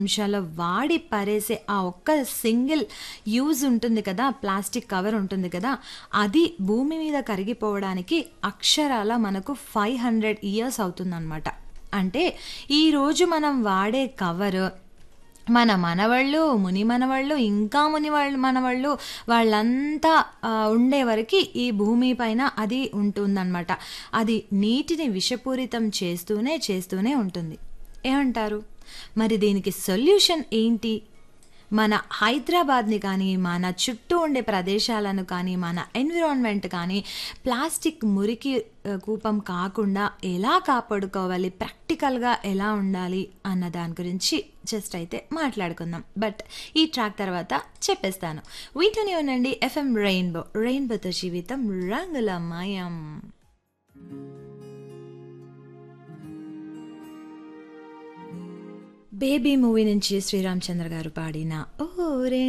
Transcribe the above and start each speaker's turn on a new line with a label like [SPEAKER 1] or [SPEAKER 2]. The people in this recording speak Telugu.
[SPEAKER 1] నిమిషాల్లో వాడి పరేసే ఆ ఒక్క సింగిల్ యూజ్ ఉంటుంది కదా ప్లాస్టిక్ కవర్ ఉంటుంది కదా అది భూమి మీద కరిగిపోవడానికి అక్షరాల మనకు ఫైవ్ హండ్రెడ్ ఇయర్స్ అవుతుందన్నమాట అంటే ఈరోజు మనం వాడే కవర్ మన మనవాళ్ళు ముని మనవాళ్ళు ఇంకా ముని వాళ్ళు మనవాళ్ళు వాళ్ళంతా ఆ, ఉండే వరకు ఈ భూమి పైన అది ఉంటుందన్నమాట అది నీటిని విషపూరితం చేస్తూనే చేస్తూనే ఉంటుంది ఏమంటారు మరి దీనికి సొల్యూషన్ ఏంటి మన హైదరాబాద్ని కానీ మన చుట్టూ ఉండే ప్రదేశాలను కానీ మన ఎన్విరాన్మెంట్ కానీ ప్లాస్టిక్ మురికి ఆ, కూపం కాకుండా ఎలా కాపాడుకోవాలి ప్రాక్టికల్గా ఎలా ఉండాలి అన్న దాని గురించి జస్ట్ అయితే మాట్లాడుకుందాం బట్ ఈ ట్రాక్ తర్వాత చెప్పేస్తాను వీటిని ఉండండి ఎఫ్ఎం రెయిన్బో రెయిన్బోతో జీవితం రంగుల మయం బేబీ మూవీ నుంచి శ్రీరామ్ చంద్ర గారు పాడిన ఓ రే